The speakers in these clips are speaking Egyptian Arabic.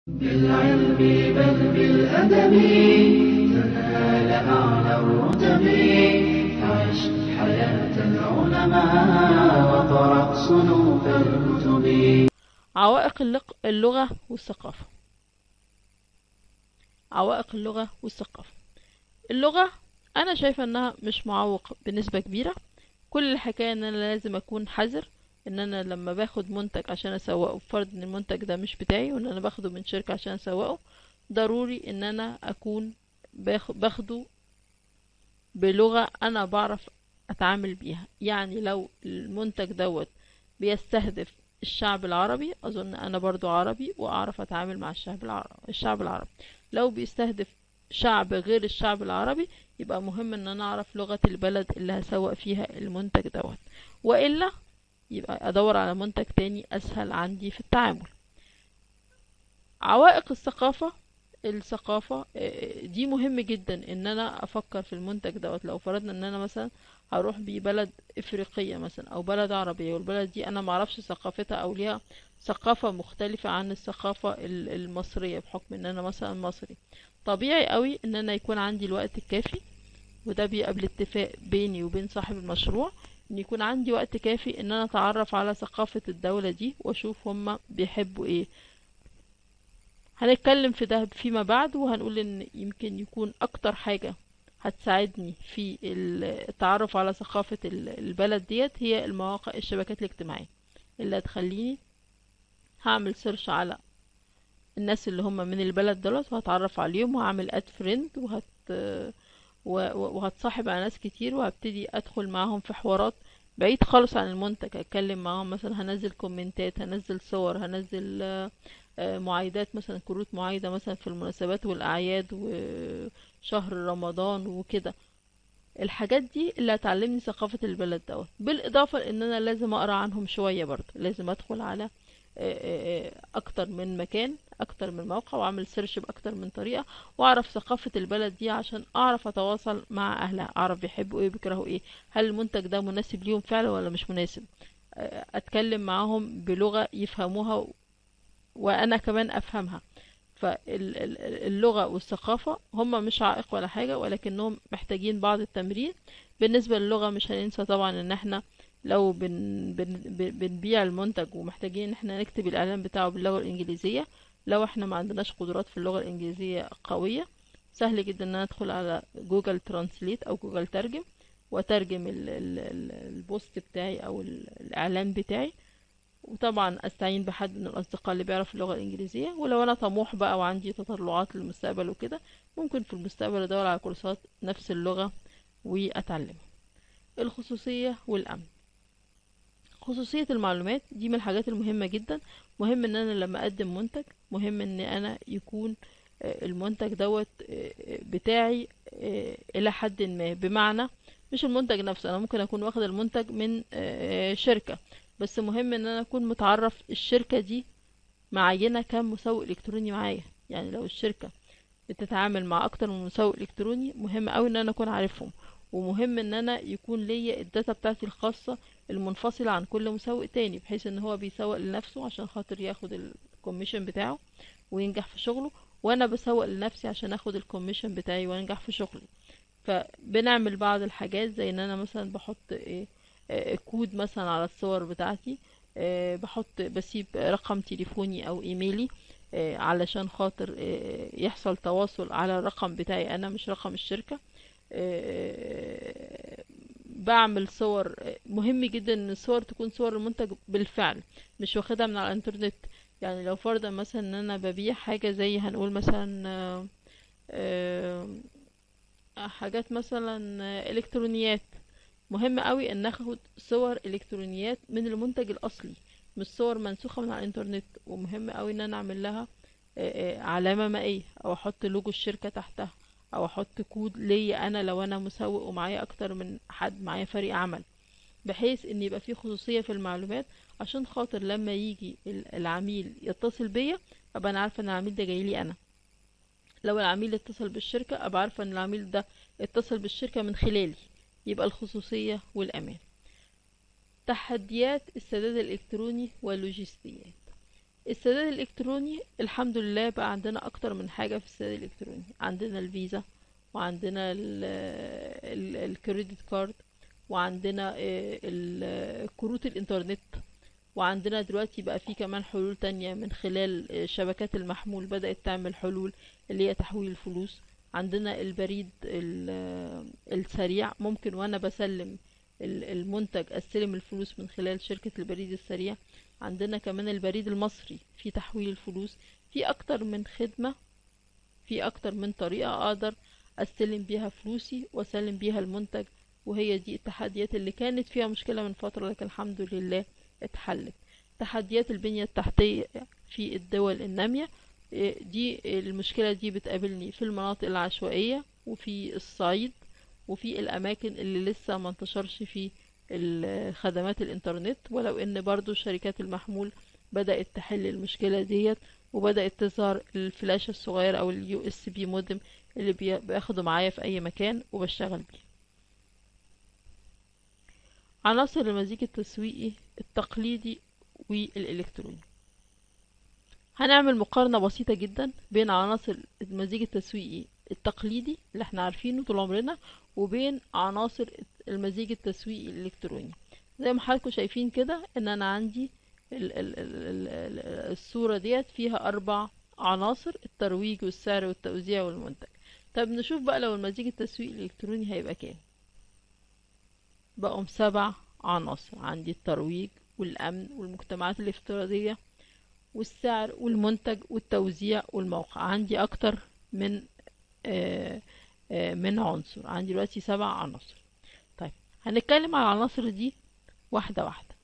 بالعلم بل بالأدب تنال أعلى الرتب عش حياة العلماء وقرأ صنوف الكتب عوائق اللق- اللغة والثقافة عوائق اللغة والثقافة اللغة أنا شايفة إنها مش معوق بنسبة كبيرة كل الحكاية إن أنا لازم أكون حذر إن أنا لما باخد منتج عشان أسوقه فرض إن المنتج ده مش بتاعي وإن أنا باخده من شركة عشان أسوقه ضروري إن أنا أكون باخ- باخده بلغة أنا بعرف أتعامل بيها يعني لو المنتج دوت بيستهدف الشعب العربي أظن أنا برضو عربي وأعرف أتعامل مع الشعب العربي الشعب العربي لو بيستهدف شعب غير الشعب العربي يبقى مهم ان انا اعرف لغة البلد اللي هسوق فيها المنتج دوت وإلا يبقى ادور على منتج تاني اسهل عندي في التعامل عوائق الثقافة الثقافة آه، دي مهم جدا ان انا افكر في المنتج دوت لو فرضنا ان انا مثلا هروح بيه بلد افريقية مثلا او بلد عربية والبلد دي انا معرفش ثقافتها او ليها ثقافة مختلفة عن الثقافة ال- المصرية بحكم ان انا مثلا مصري طبيعي قوي ان انا يكون عندي الوقت الكافي وده بيبقى بالاتفاق بيني وبين صاحب المشروع ان يكون عندي وقت كافي ان انا اتعرف على ثقافة الدولة دي واشوف هما بيحبوا ايه هنتكلم في ده فيما بعد وهنقول ان يمكن يكون اكتر حاجة هتساعدني في التعرف على ثقافة ال- البلد ديت هي المواقع الشبكات الاجتماعية اللي هتخليني هعمل سيرش على الناس اللي هم من البلد دولت وهتعرف عليهم وهعمل اد فريند وهت و- و- وهتصاحب على ناس كتير وهبتدي ادخل معاهم في حوارات بعيد خالص عن المنتج هتكلم معاهم مثلا هنزل كومنتات هنزل صور هنزل آه، آه، معايدات مثلا كروت معايدة مثلا في المناسبات والأعياد وشهر رمضان وكده الحاجات دي اللي هتعلمني ثقافة البلد دوت بالإضافة لأن أنا لازم أقرأ عنهم شوية برضه لازم أدخل على آه، آه، آه، أكتر من مكان أكتر من موقع وأعمل سيرش بأكتر من طريقة وأعرف ثقافة البلد دي عشان أعرف أتواصل مع أهلها أعرف بيحبوا إيه بيكرهوا إيه هل المنتج ده مناسب ليهم فعلا ولا مش مناسب آه، أتكلم معاهم بلغة يفهموها وأنا كمان أفهمها فاللغة والثقافة هما مش عائق ولا حاجة ولكنهم محتاجين بعض التمرين بالنسبة للغة مش هننسى طبعا ان احنا لو بن بن بن- بنبيع المنتج ومحتاجين ان احنا نكتب الاعلان بتاعه باللغة الانجليزية لو احنا ما عندناش قدرات في اللغة الانجليزية قوية سهل جدا ان انا ادخل على جوجل ترانسليت او جوجل ترجم وترجم ال ال ال البوست بتاعي او ال- الاعلان بتاعي وطبعا استعين بحد من الاصدقاء اللي بيعرف اللغه الانجليزيه ولو انا طموح بقى وعندي تطلعات للمستقبل وكده ممكن في المستقبل ادور على كورسات نفس اللغه واتعلمها الخصوصيه والامن خصوصية المعلومات دي من الحاجات المهمة جدا مهم ان انا لما اقدم منتج مهم ان انا يكون آه، المنتج دوت آه، آه، بتاعي آه، الى حد ما بمعنى مش المنتج نفسه انا ممكن اكون واخد المنتج من آه، شركة بس مهم ان انا اكون متعرف الشركة دي معينة كام مسوق الكتروني معايا يعني لو الشركة بتتعامل مع اكتر من مسوق الكتروني مهم اوي ان انا اكون عارفهم ومهم ان انا يكون ليا الداتا بتاعتي الخاصة المنفصلة عن كل مسوق تاني بحيث ان هو بيسوق لنفسه عشان خاطر ياخد الكوميشن بتاعه وينجح في شغله وانا بسوق لنفسي عشان اخد الكوميشن بتاعي وانجح في شغلي فبنعمل بعض الحاجات زي ان انا مثلا بحط ايه آه، كود مثلا على الصور بتاعتي آه، بحط بسيب رقم تليفوني او ايميلي آه، علشان خاطر آه، يحصل تواصل على الرقم بتاعي انا مش رقم الشركة آه، بعمل صور آه، مهم جدا ان الصور تكون صور المنتج بالفعل مش واخدها من على الانترنت يعني لو فرضا مثلا ان انا ببيع حاجة زي هنقول مثلا آه، آه، حاجات مثلا آه، الكترونيات مهم قوي ان اخد صور الكترونيات من المنتج الاصلي مش صور منسوخة من على الانترنت ومهم قوي ان انا اعمل لها آه، آه، علامة مائية او احط لوجو الشركة تحتها او احط كود ليا انا لو انا مسوق ومعايا اكتر من حد معايا فريق عمل بحيث ان يبقى في خصوصية في المعلومات عشان خاطر لما يجي ال- العميل يتصل بيا ابقى انا عارفة ان العميل ده جاي لي انا لو العميل اتصل بالشركة ابقى عارفة ان العميل ده اتصل بالشركة من خلالي يبقى الخصوصية والامان تحديات السداد الالكتروني واللوجستيات السداد الالكتروني الحمد لله بقى عندنا اكتر من حاجة في السداد الالكتروني عندنا الفيزا وعندنا ال- ال- الكريدت كارد وعندنا آه، ال- كروت الانترنت وعندنا دلوقتي بقى في كمان حلول تانية من خلال آه، شبكات المحمول بدأت تعمل حلول اللي هي تحويل الفلوس عندنا البريد ال- آه، السريع ممكن وانا بسلم ال- المنتج استلم الفلوس من خلال شركة البريد السريع عندنا كمان البريد المصري في تحويل الفلوس في اكتر من خدمة في اكتر من طريقة اقدر استلم بيها فلوسي واسلم بيها المنتج وهي دي التحديات اللي كانت فيها مشكلة من فترة لكن الحمد لله اتحلت تحديات البنية التحتية في الدول النامية إيه، دي المشكلة دي بتقابلني في المناطق العشوائية وفي الصعيد وفي الأماكن اللي لسه ما انتشرش في ال- خدمات الإنترنت ولو إن برضو شركات المحمول بدأت تحل المشكلة ديت وبدأت تظهر الفلاشة الصغيرة أو اليو اس بي مودم اللي بي- باخده معايا في أي مكان وبشتغل بيه عناصر المزيج التسويقي التقليدي والإلكتروني هنعمل مقارنة بسيطة جدا بين عناصر المزيج التسويقي التقليدي اللي احنا عارفينه طول عمرنا وبين عناصر المزيج التسويقي الإلكتروني زي ما حضراتكم شايفين كده ان انا عندي ال ال ال ال ال الصورة ديت فيها اربع عناصر الترويج والسعر والتوزيع والمنتج طب نشوف بقى لو المزيج التسويقي الإلكتروني هيبقى كام بقوا سبع عناصر عندي الترويج والأمن والمجتمعات الافتراضية والسعر والمنتج والتوزيع والموقع عندي أكتر من آه، آه، من عنصر عندي دلوقتي سبع عناصر طيب هنتكلم على العناصر دي واحدة واحدة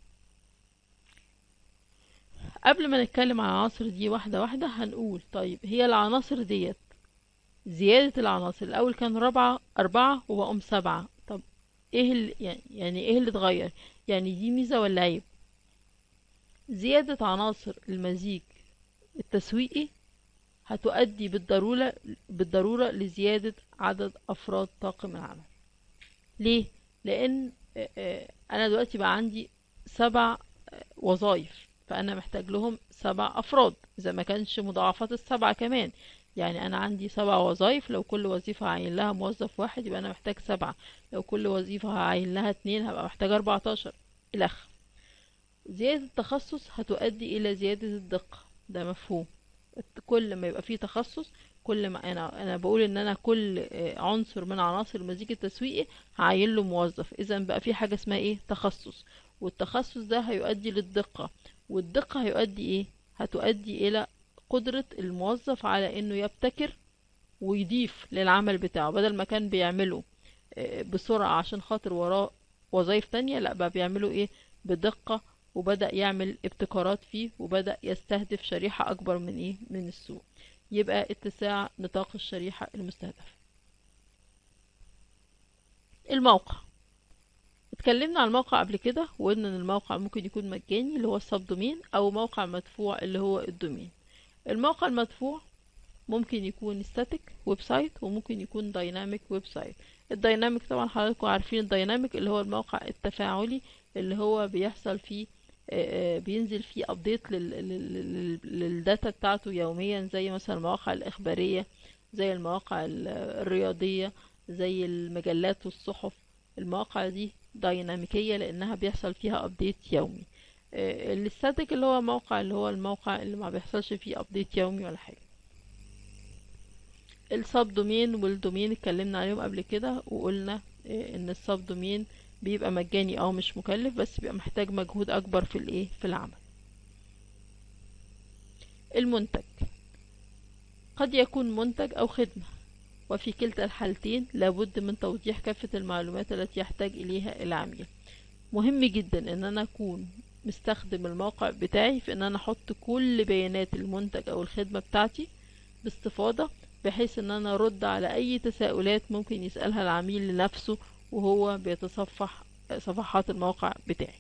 قبل ما نتكلم على العناصر دي واحدة واحدة هنقول طيب هي العناصر ديت زيادة العناصر الأول كان رابعة أربعة وبقوا سبعة طب ايه اللي يعني, يعني ايه اللي اتغير يعني دي ميزة ولا عيب زيادة عناصر المزيج التسويقي هتؤدي بالضرورة بالضرورة لزيادة عدد أفراد طاقم العمل ليه؟ لأن آه، آه، أنا دلوقتي بقى عندي سبع آه، وظائف فأنا محتاج لهم سبع أفراد إذا ما كانش مضاعفات السبعة كمان يعني أنا عندي سبع وظائف لو كل وظيفة هعين لها موظف واحد يبقى أنا محتاج سبعة لو كل وظيفة هعين لها اتنين هبقى محتاج أربعتاشر إلخ زيادة التخصص هتؤدي إلى زيادة الدقة ده مفهوم كل ما يبقى فيه تخصص كل ما انا انا بقول ان انا كل آه، عنصر من عناصر المزيج التسويقي هعين له موظف اذا بقى في حاجه اسمها ايه تخصص والتخصص ده هيؤدي للدقه والدقه هيؤدي ايه هتؤدي الى قدره الموظف على انه يبتكر ويضيف للعمل بتاعه بدل ما كان بيعمله آه، بسرعه عشان خاطر وراه وظايف تانية لا بقى بيعمله ايه بدقه وبدأ يعمل ابتكارات فيه وبدأ يستهدف شريحة أكبر من إيه من السوق يبقى اتساع نطاق الشريحة المستهدفة الموقع اتكلمنا عن الموقع قبل كده وقلنا ان الموقع ممكن يكون مجاني اللي هو السب دومين او موقع مدفوع اللي هو الدومين الموقع المدفوع ممكن يكون ستاتيك ويب سايت وممكن يكون دايناميك ويب سايت الدايناميك طبعا حضراتكم عارفين الدايناميك اللي هو الموقع التفاعلي اللي هو بيحصل فيه آه، آه، بينزل فيه ابديت للداتا بتاعته يوميا زي مثلا المواقع الإخبارية زي المواقع ال- الرياضية زي المجلات والصحف المواقع دي دايناميكية لأنها بيحصل فيها ابديت يومي آه، الستاتيك اللي هو موقع اللي هو الموقع اللي ما بيحصلش فيه ابديت يومي ولا حاجة السب دومين والدومين اتكلمنا عليهم قبل كده وقلنا آه، ان السب دومين بيبقى مجاني او مش مكلف بس بيبقى محتاج مجهود اكبر في الايه في العمل المنتج قد يكون منتج او خدمة وفي كلتا الحالتين لابد من توضيح كافة المعلومات التي يحتاج اليها العميل مهم جدا ان انا اكون مستخدم الموقع بتاعي في ان انا احط كل بيانات المنتج او الخدمة بتاعتي باستفاضة بحيث ان انا ارد على اي تساؤلات ممكن يسألها العميل لنفسه وهو بيتصفح صفحات الموقع بتاعي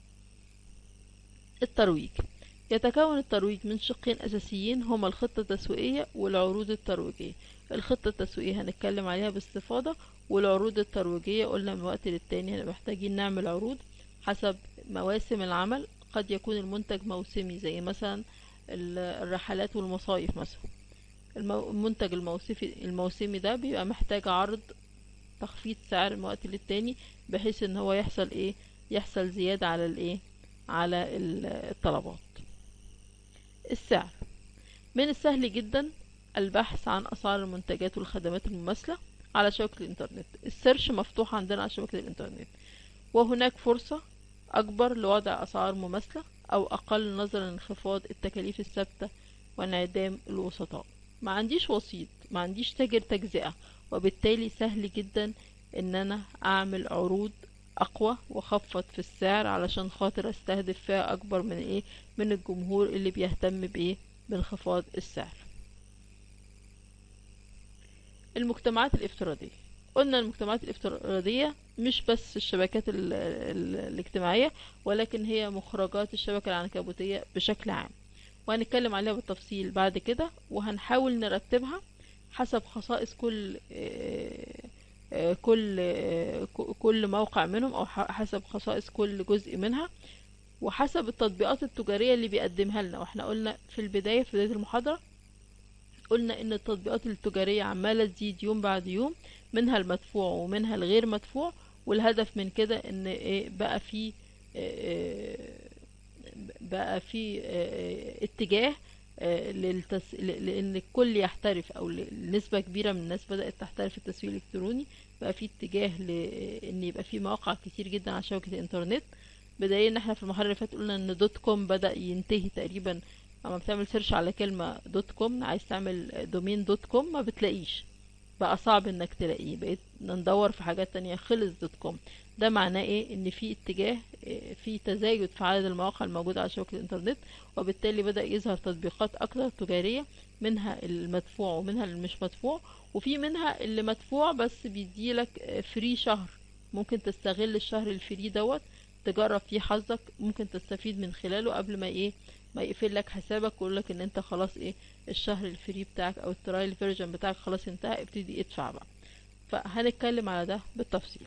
الترويج يتكون الترويج من شقين أساسيين هما الخطة التسويقية والعروض الترويجية الخطة التسويقية هنتكلم عليها باستفاضة والعروض الترويجية قلنا من وقت للتاني احنا محتاجين نعمل عروض حسب مواسم العمل قد يكون المنتج موسمي زي مثلا ال- الرحلات والمصايف مثلا المو- المنتج الموسمي الموسمي ده بيبقى محتاج عرض تخفيض سعر من وقت للتاني بحيث ان هو يحصل ايه يحصل زيادة على الايه على ال- الطلبات السعر من السهل جدا البحث عن اسعار المنتجات والخدمات المماثلة على شبكة الانترنت السيرش مفتوح عندنا على شبكة الانترنت وهناك فرصة اكبر لوضع اسعار مماثلة او اقل نظرا لانخفاض التكاليف الثابتة وانعدام الوسطاء ما عنديش وسيط ما عنديش تاجر تجزئة وبالتالي سهل جدا ان انا اعمل عروض اقوى واخفض في السعر علشان خاطر استهدف فئة اكبر من ايه من الجمهور اللي بيهتم بايه بانخفاض السعر المجتمعات الافتراضية قلنا المجتمعات الافتراضية مش بس الشبكات ال ال الاجتماعية ولكن هي مخرجات الشبكة العنكبوتية بشكل عام وهنتكلم عليها بالتفصيل بعد كده وهنحاول نرتبها حسب خصائص كل آه، آه، كل آه، ك- كل موقع منهم او ح- حسب خصائص كل جزء منها وحسب التطبيقات التجارية اللي بيقدمها لنا واحنا قلنا في البداية في بداية المحاضرة قلنا ان التطبيقات التجارية عمالة تزيد يوم بعد يوم منها المدفوع ومنها الغير مدفوع والهدف من كده ان ايه بقى في آه، بقى في آه، اتجاه آه، للتس... ل- لان الكل يحترف او ل- نسبة كبيرة من الناس بدأت تحترف التسويق الالكتروني بقى في اتجاه لان يبقى في مواقع كتير جدا على شبكة الانترنت بدليل ان احنا في المحاضرة اللي فاتت قلنا ان دوت كوم بدأ ينتهي تقريبا لما بتعمل سيرش على كلمة دوت كوم عايز تعمل دومين دوت كوم ما بتلاقيش بقى صعب انك تلاقيه بقيت ندور في حاجات تانية خلص دوت كوم ده معناه ايه ان في اتجاه إيه، في تزايد في عدد المواقع الموجودة على شبكة الانترنت وبالتالي بدأ يظهر تطبيقات اكتر تجارية منها المدفوع ومنها اللي مش مدفوع وفي منها اللي مدفوع بس بيديلك فري شهر ممكن تستغل الشهر الفري دوت تجرب فيه حظك ممكن تستفيد من خلاله قبل ما ايه ما يقفل لك حسابك ويقول لك ان انت خلاص ايه الشهر الفري بتاعك او الترايل فيرجن بتاعك خلاص انتهى ابتدي ادفع بقى فهنتكلم على ده بالتفصيل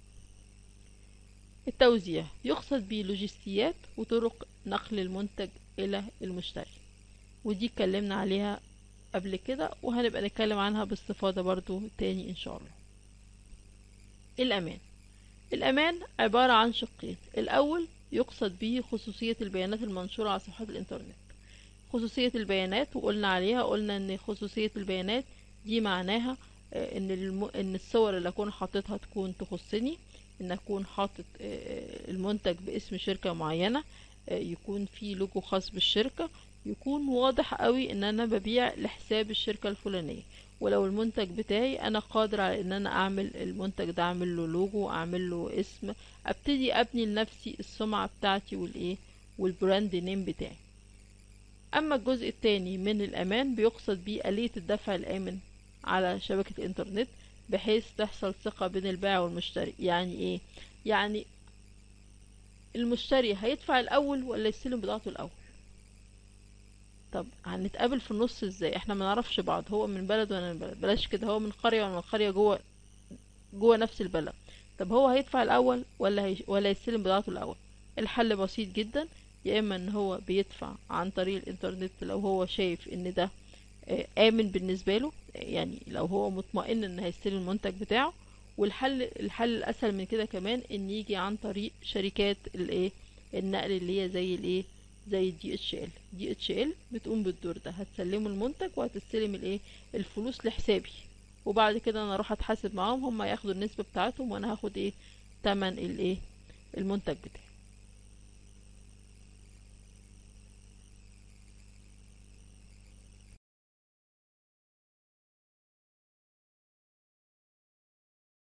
التوزيع يقصد به لوجستيات وطرق نقل المنتج الى المشتري ودي اتكلمنا عليها قبل كده وهنبقى نتكلم عنها باستفاضة برضو تاني ان شاء الله الامان الامان عبارة عن شقين الاول يقصد به خصوصية البيانات المنشورة على صفحات الانترنت خصوصية البيانات وقلنا عليها قلنا ان خصوصية البيانات دي معناها آه، ان الم... ان الصور اللي اكون حاططها تكون تخصني ان اكون حاطط آه، المنتج باسم شركة معينة آه، يكون في لوجو خاص بالشركة يكون واضح قوي ان انا ببيع لحساب الشركة الفلانية ولو المنتج بتاعي انا قادر على ان انا اعمل المنتج ده اعمل له لوجو اعمل له اسم ابتدي ابني لنفسي السمعة بتاعتي والايه والبراند نيم بتاعي اما الجزء التاني من الامان بيقصد بيه آلية الدفع الامن على شبكة الانترنت بحيث تحصل ثقة بين البائع والمشتري يعني ايه يعني المشتري هيدفع الاول ولا يستلم بضاعته الاول طب هنتقابل في النص ازاي احنا ما نعرفش بعض هو من بلد وانا من بلد بلاش كده هو من قرية وانا من قرية جوه جوه نفس البلد طب هو هيدفع الاول ولا هي... ولا يستلم بضاعته الاول الحل بسيط جدا يا اما ان هو بيدفع عن طريق الانترنت لو هو شايف ان ده آه، امن بالنسبه له يعني لو هو مطمئن ان هيستلم المنتج بتاعه والحل الحل الاسهل من كده كمان ان يجي عن طريق شركات الايه النقل اللي هي زي الايه زي الدي اتش ال دي اتش ال بتقوم بالدور ده هتسلموا المنتج وهتستلم الايه الفلوس لحسابي وبعد كده انا اروح اتحاسب معاهم هم ياخدوا النسبه بتاعتهم وانا هاخد ايه تمن الايه المنتج بتاعي